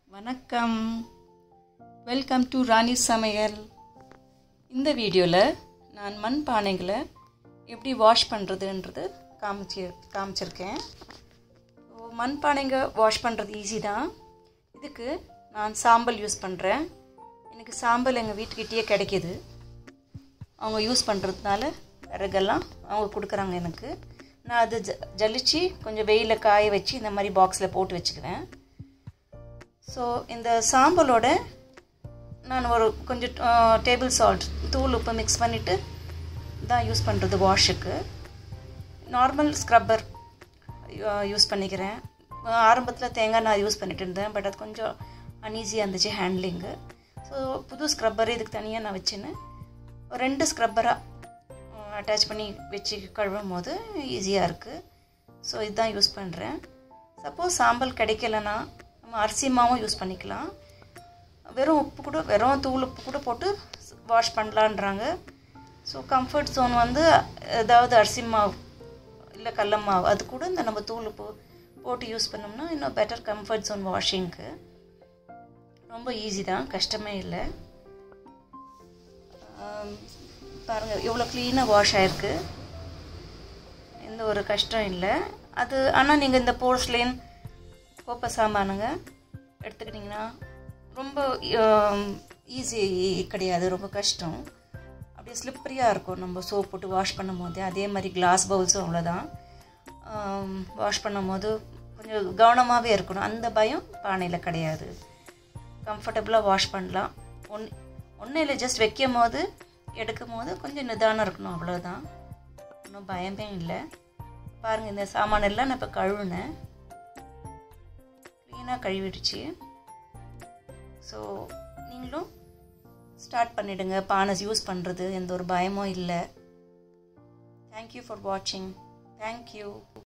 வணக்கம் welcome to ராணி சமையல் இந்த வீடியோவில் நான் மண் பானைகளை எப்படி வாஷ் பண்ணுறதுன்றது காமிச்சு காமிச்சிருக்கேன் ஸோ மண் பானைங்க வாஷ் பண்ணுறது ஈஸி தான் இதுக்கு நான் சாம்பல் யூஸ் பண்ணுறேன் எனக்கு சாம்பல் எங்கள் வீட்டுக்கிட்டேயே கிடைக்கிது அவங்க யூஸ் பண்ணுறதுனால விறகெல்லாம் அவங்க கொடுக்குறாங்க எனக்கு நான் அது ஜ ஜலிச்சு கொஞ்சம் வெயிலில் காய வச்சு இந்த மாதிரி பாக்ஸில் போட்டு வச்சுக்குவேன் ஸோ இந்த சாம்பலோட நான் ஒரு கொஞ்சம் டேபிள் சால்ட் தூள் உப்பு மிக்ஸ் பண்ணிவிட்டு தான் யூஸ் பண்ணுறது வாஷுக்கு நார்மல் ஸ்க்ரப்பர் யூஸ் பண்ணிக்கிறேன் ஆரம்பத்தில் தேங்காய் நான் யூஸ் பண்ணிட்டு இருந்தேன் பட் அது கொஞ்சம் அன்ஈஸியாக இருந்துச்சு ஹேண்ட்லிங்கு ஸோ புது ஸ்க்ரப்பர் இதுக்கு தனியாக நான் வச்சுன்னு ரெண்டு ஸ்க்ரப்பராக அட்டாச் பண்ணி வச்சு கழுவும் போது ஈஸியாக இருக்குது ஸோ இதுதான் யூஸ் பண்ணுறேன் சப்போஸ் சாம்பல் கிடைக்கலன்னா நம்ம அரிசி மாவும் யூஸ் பண்ணிக்கலாம் வெறும் உப்பு கூட வெறும் தூள் உப்பு கூட போட்டு வாஷ் பண்ணலான்றாங்க ஸோ கம்ஃபர்ட் ஜோன் வந்து ஏதாவது அரிசி மாவு இல்லை கடல மாவு அது கூட இந்த நம்ம தூள் உப்பு போட்டு யூஸ் பண்ணோம்னா இன்னும் பெட்டர் கம்ஃபர்ட் ஜோன் வாஷிங்க்கு ரொம்ப ஈஸி தான் கஷ்டமே இல்லை பாருங்கள் எவ்வளோ க்ளீனாக வாஷ் ஆகிருக்கு எந்த ஒரு கஷ்டம் இல்லை அது ஆனால் நீங்கள் இந்த போர்ஸ்லேன் கோப்பை சாமானுங்க எடுத்துக்கிட்டிங்கன்னா ரொம்ப ஈஸி கிடையாது ரொம்ப கஷ்டம் அப்படியே ஸ்லிப்பரியாக இருக்கும் நம்ம சோப் போட்டு வாஷ் பண்ணும் போதே அதே மாதிரி கிளாஸ் பவுல்ஸும் அவ்வளோதான் வாஷ் பண்ணும் போது கொஞ்சம் கவனமாகவே இருக்கணும் அந்த பயம் பானையில் கிடையாது கம்ஃபர்டபுளாக வாஷ் பண்ணலாம் ஒன் ஒன்றும் இல்லை ஜஸ்ட் வைக்கும் போது எடுக்கும் போது கொஞ்சம் நிதானம் இருக்கணும் அவ்வளோதான் ஒன்றும் பயமே இல்லை பாருங்கள் இந்த சாமானெல்லாம் நான் இப்போ கழுவுனேன் க்ளீனாக கழுவிடுச்சு ஸோ நீங்களும் ஸ்டார்ட் பண்ணிவிடுங்க பானஸ் யூஸ் பண்ணுறது எந்த ஒரு பயமும் இல்லை தேங்க்யூ ஃபார் வாட்சிங் தேங்க்யூ